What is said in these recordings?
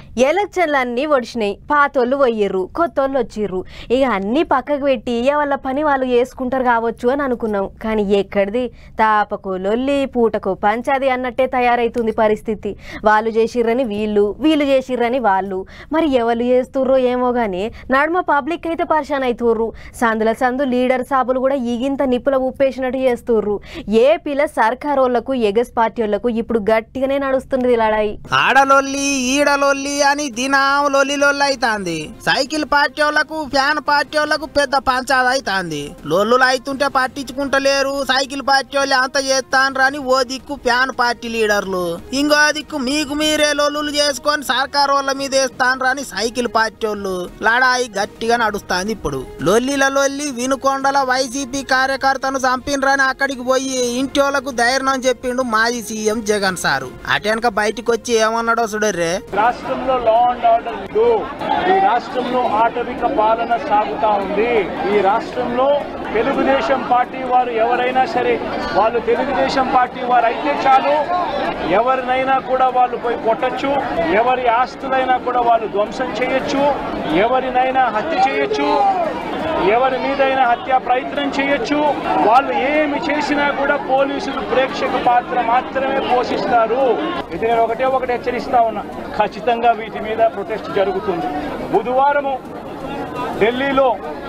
ఎలక్షన్లు అన్నీ ఒడిచినాయి పాతోళ్ళు పోయిర్రు కొత్తోళ్ళు వచ్చిర్రు ఇక అన్నీ పక్కకు పెట్టి ఇక వాళ్ళ పని వాళ్ళు చేసుకుంటారు కావచ్చు అని అనుకున్నాం కానీ ఎక్కడిది తాపకు లొల్లి పూటకు పంచాది అన్నట్టే తయారైతుంది పరిస్థితి వాళ్ళు చేసిర్రని వీళ్ళు వీళ్ళు చేసిర్రని వాళ్ళు మరి ఎవరు చేస్తుర్రో ఏమో కానీ నడుమ పబ్లిక్ అయితే పరిశాన్ అవుతుర్రు సందుల సందు లీడర్ సాబులు కూడా ఈగింత నిప్పుల ఉప్పేసినట్టు చేస్తుర్రు ఏ పిల్ల సర్కార్ వాళ్ళకు ఎగస్ పార్టీ వాళ్ళకు ఇప్పుడు గట్టిగానే నడుస్తున్నది లడాయి ఆడలొల్లి ఈడలొల్లి అని దినం లొల్లి లొల్లి అయితాంది సైకిల్ పార్టీ వాళ్ళకు ఫ్యాన్ పార్టీ వాళ్ళకు పెద్ద పంచాద అయితాంది లొల్లులు అయితుంటే పట్టించుకుంటలేరు సైకిల్ పార్టీ వాళ్ళు అంత చేస్తాన్రు అని ఓ దిక్కు ఫ్యాన్ పార్టీ లీడర్లు ఇంకో దిక్కు మీకు మీరే లొల్లులు చేసుకొని సర్కార్ వాళ్ళ మీద వేస్తాన్రు అని సైకిల్ పార్టీ వాళ్ళు లడాయి గట్టిగా నడుస్తాంది ఇప్పుడు లొల్లిల లొల్లి వినుకొండల వైసీపీ కార్యకర్తను చంపినరని అక్కడికి పోయి ఇంటి వాళ్ళకు ధైర్యం చెప్పిండు మాజీ సీఎం జగన్ సారు అటెనక బయటికి వచ్చి ఏమన్నాడో చూడర్రే రాష్ట్రంలో లా అండ్ ఆర్డర్ లేదు ఈ రాష్ట్రంలో ఆటవిక పాలన సాగుతా ఉంది ఈ రాష్ట్రంలో తెలుగుదేశం పార్టీ వారు ఎవరైనా సరే వాళ్ళు తెలుగుదేశం పార్టీ వారు అయితే చాలు ఎవరినైనా కూడా వాళ్ళు పోయి కొట్టచ్చు ఎవరి ఆస్తులైనా కూడా వాళ్ళు ధ్వంసం చేయొచ్చు ఎవరినైనా హత్య చేయొచ్చు ఎవరి మీదైనా హత్యా ప్రయత్నం చేయొచ్చు వాళ్ళు ఏమి చేసినా కూడా పోలీసులు ప్రేక్షక పాత్ర మాత్రమే పోషిస్తారు ఇది నేను ఒకటే ఒకటి హెచ్చరిస్తా ఉన్నా ఖచ్చితంగా వీటి మీద ప్రొటెస్ట్ జరుగుతుంది బుధవారము ఢిల్లీలో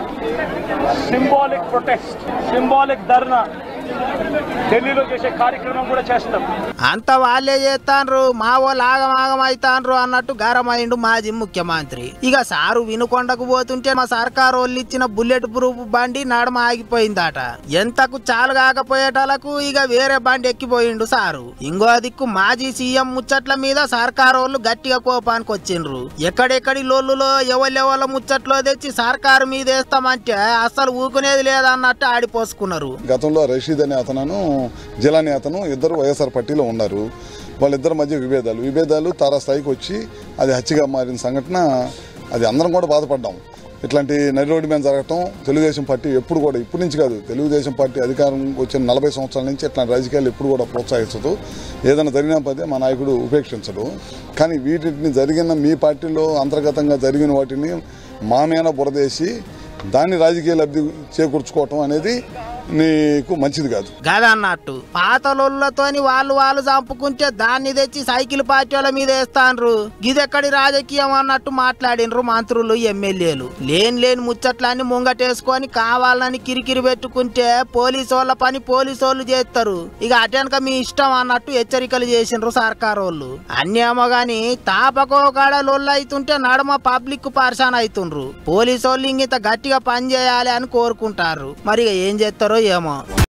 సింబాలిక్ ప్రొటెస్ట్ సింబాలిక్ ధర్నా ఢిల్లీలో చేసే కార్యక్రమం కూడా చేస్తాం అంత వాళ్ళే చేస్తాన్రు మా వాళ్ళు ఆగం ఆగం అవుతాన్రు అన్నట్టు గరమైండు మాజీ ముఖ్యమంత్రి ఇక సారు వినుకొండకు పోతుంటే మా సర్కారు వాళ్ళు ఇచ్చిన బుల్లెట్ ప్రూఫ్ బండి నడమ ఆగిపోయిందట ఎంతకు చాలు కాకపోయేటలకు ఇక వేరే బండి ఎక్కిపోయిండు సారు ఇంకో దిక్కు మాజీ సీఎం ముచ్చట్ల మీద సర్కారు వాళ్ళు గట్టిగా కోపానికి వచ్చిండ్రు ఎక్కడెక్కడి లోళ్ళులో ఎవరెవల ముచ్చట్లో తెచ్చి సర్కారు మీద వేస్తామంటే అస్సలు ఊకునేది లేదన్నట్టు ఆడిపోసుకున్నారు గతంలో రషీద్ అనే అతను జిలాని అతను ఇద్దరు వైఎస్ఆర్ పార్టీలో ఉన్నారు వాళ్ళిద్దరి మధ్య విభేదాలు విభేదాలు తారా స్థాయికి వచ్చి అది హత్యగా మారిన సంఘటన అది అందరం కూడా బాధపడ్డాం ఇట్లాంటి నడి రోడ్డు మీద జరగటం తెలుగుదేశం పార్టీ ఎప్పుడు కూడా ఇప్పటి నుంచి కాదు తెలుగుదేశం పార్టీ అధికారం వచ్చిన నలభై సంవత్సరాల నుంచి ఇట్లాంటి రాజకీయాలు ఎప్పుడు కూడా ప్రోత్సహించదు ఏదైనా జరిగిన పదే మా నాయకుడు ఉపేక్షించడు కానీ వీటిని జరిగిన మీ పార్టీలో అంతర్గతంగా జరిగిన వాటిని మా మీద బురదేసి దాన్ని రాజకీయ లబ్ధి చేకూర్చుకోవటం అనేది నీకు మంచిది కాదు గదన్నట్టు పాతలతోని వాళ్ళు వాళ్ళు చంపుకుంటే దాన్ని తెచ్చి సైకిల్ పార్టీ వాళ్ళ మీద వేస్తాన్రు గిదెక్కడి రాజకీయం అన్నట్టు మాట్లాడినరు మంత్రులు ఎమ్మెల్యేలు లేని లేని ముచ్చట్లన్నీ ముంగటేసుకొని కావాలని కిరికిరి పెట్టుకుంటే పోలీసు వాళ్ళ పని పోలీసు వాళ్ళు చేస్తారు ఇక అటెనక మీ ఇష్టం అన్నట్టు హెచ్చరికలు చేసిండ్రు సర్కార్ వాళ్ళు అన్నేమో గాని తాపకో కాడ లొల్లు అవుతుంటే నడమ పబ్లిక్ పర్సాన్ అవుతుండ్రు పోలీసు వాళ్ళు ఇంత గట్టిగా పని చేయాలి అని కోరుకుంటారు మరి ఇక ఏం చేస్తారో ఏమో